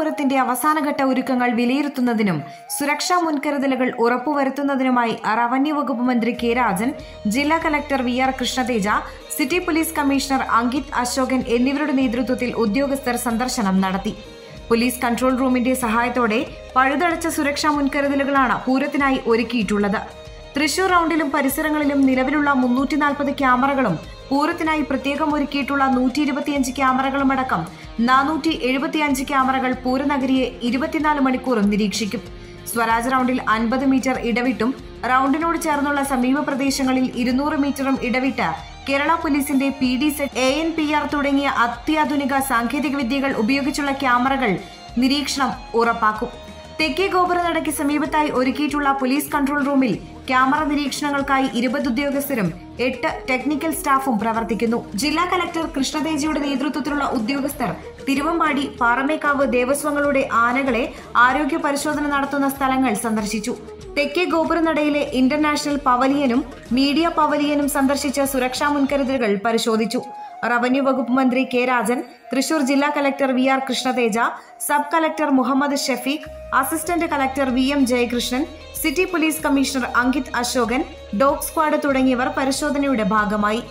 പൂരത്തിന്റെ അവസാനഘട്ട ഒരുക്കങ്ങൾ വിലയിരുത്തുന്നതിനും സുരക്ഷാ മുൻകരുതലുകൾ ഉറപ്പുവരുത്തുന്നതിനുമായി റവന്യൂ വകുപ്പ് മന്ത്രി കെ രാജൻ ജില്ലാ collector V R Krishnateja city police commissioner Ankit Ashokan എന്നിവരുടെ നേതൃത്വത്തിൽ ഉദ്യോഗസ്ഥർ സന്ദർശനം നടത്തി പോലീസ് കൺട്രോൾ റൂമിന്റെ സഹായത്തോടെ പഴുതടച്ച സുരക്ഷാ മുൻകരുതലുകളാണ് പൂരത്തിനായി ഒരുക്കിയിട്ടുള്ളത് തൃശൂർ റൗണ്ടിലും പരിസരങ്ങളിലും നിലവിലുള്ള മുന്നൂറ്റി നാൽപ്പത് ക്യാമറകളും പൂരത്തിനായി പ്രത്യേകം ഒരുക്കിയിട്ടുള്ള നൂറ്റി ഇരുപത്തിയഞ്ച് ക്യാമറകളും അടക്കം നാനൂറ്റി എഴുപത്തിയഞ്ച് ക്യാമറകൾ പൂരനഗരിയെ ഇരുപത്തിനാല് മണിക്കൂറും നിരീക്ഷിക്കും സ്വരാജ് റൗണ്ടിൽ അൻപത് മീറ്റർ ഇടവിട്ടും റൗണ്ടിനോട് ചേർന്നുള്ള സമീപ പ്രദേശങ്ങളിൽ ഇരുന്നൂറ് മീറ്ററും ഇടവിട്ട് കേരള പോലീസിന്റെ P D set A N P R തുടങ്ങിയ അത്യാധുനിക സാങ്കേതിക വിദ്യകൾ ഉപയോഗിച്ചുള്ള ക്യാമറകൾ നിരീക്ഷണം ഉറപ്പാക്കും തെക്കേ ഗോപുരനടയ്ക്ക് സമീപത്തായി ഒരുക്കിയിട്ടുള്ള പോലീസ് കൺട്രോൾ റൂമിൽ ക്യാമറ നിരീക്ഷണങ്ങൾക്കായി ഇരുപത് ഉദ്യോഗസ്ഥരും എട്ട് ടെക്നിക്കൽ സ്റ്റാഫും പ്രവർത്തിക്കുന്നു ജില്ലാ കലക്ടർ കൃഷ്ണതേജിയുടെ നേതൃത്വത്തിലുള്ള ഉദ്യോഗസ്ഥർ തിരുവമ്പാടി പാറമേക്കാവ് ദേവസ്വങ്ങളുടെ ആനകളെ ആരോഗ്യ പരിശോധന നടത്തുന്ന സ്ഥലങ്ങൾ സന്ദർശിച്ചു തെക്കേ ഗോപുരനടയിലെ ഇന്റർനാഷണൽ പവലിയനും മീഡിയ പവലിയനും സന്ദർശിച്ച സുരക്ഷാ മുൻകരുതലുകൾ പരിശോധിച്ചു റവന്യൂ വകുപ്പ് മന്ത്രി കെ രാജൻ തൃശൂർ ജില്ലാ collector V R Krishnateja sub collector Muhammad Shafeeq assistant collector V M Jayakrishnan city police commissioner Ankit Ashokan dog squad തുടങ്ങിയവർ പരിശോധനയുടെ ഭാഗമായി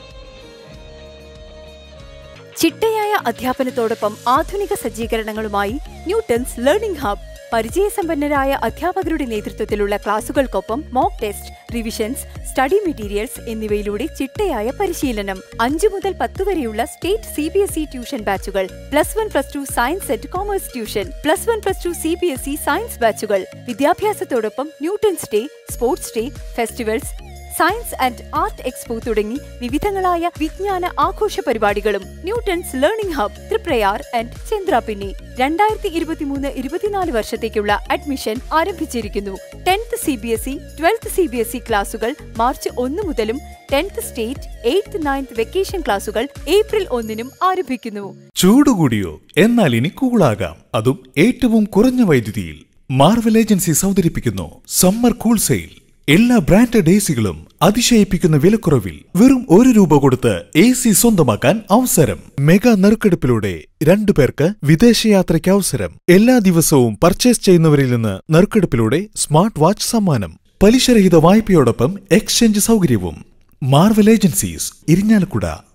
ചിട്ടയായ അധ്യാപനത്തോടൊപ്പം ആധുനിക സജ്ജീകരണങ്ങളുമായി ന്യൂട്ടൺസ് ലേണിംഗ് ഹബ് പരിചയസമ്പന്നരായ അധ്യാപകരുടെ നേതൃത്വത്തിലുള്ള ക്ലാസുകൾക്കൊപ്പം mock test revisions study materials എന്നിവയിലൂടെ ചിട്ടയായ പരിശീലനം അഞ്ചു മുതൽ പത്ത് വരെയുള്ള state C B S E tuition ബാച്ചുകൾ plus one plus two science and commerce tuition plus one plus two C B S E science ബാച്ചുകൾ വിദ്യാഭ്യാസത്തോടൊപ്പം Newton's day sports day festivals science and art expo തുടങ്ങി വിവിധങ്ങളായ വിജ്ഞാന ആഘോഷ പരിപാടികളും Newton's learning hub Triprayar and Chandrapinni രണ്ടായിരത്തി ഇരുപത്തിമൂന്ന് ഇരുപത്തിനാല് വർഷത്തേക്കുള്ള അഡ്മിഷൻ ആരംഭിച്ചിരിക്കുന്നു tenth C B S E twelfth C B S E ക്ലാസുകൾ മാർച്ച് ഒന്ന് മുതലും tenth state eighth ninth vacation ക്ലാസുകൾ ഏപ്രിൽ ഒന്നിനും ആരംഭിക്കുന്നു ചൂട് കൂടിയോ എന്നാൽ ഇനി കൂളാകാം അതും ഏറ്റവും കുറഞ്ഞ വൈദ്യുതിയിൽ മാർവൽ ഏജൻസീസ് അവതരിപ്പിക്കുന്നു സമ്മർ കൂൾ സെയിൽ എല്ലാ ബ്രാൻഡഡ് എ സികളും അതിശയിപ്പിക്കുന്ന വിലക്കുറവിൽ വെറും ഒരു രൂപ കൊടുത്ത് എ സി സ്വന്തമാക്കാൻ അവസരം മെഗാ നറുക്കെടുപ്പിലൂടെ രണ്ടു പേർക്ക് വിദേശയാത്രയ്ക്ക് അവസരം എല്ലാ ദിവസവും പർച്ചേസ് ചെയ്യുന്നവരിൽ നിന്ന് നറുക്കെടുപ്പിലൂടെ സ്മാർട്ട് വാച്ച് സമ്മാനം പലിശരഹിത വായ്പയോടൊപ്പം എക്സ്ചേഞ്ച് സൗകര്യവും മാർവൽ ഏജൻസീസ് ഇരിഞ്ഞാലക്കുട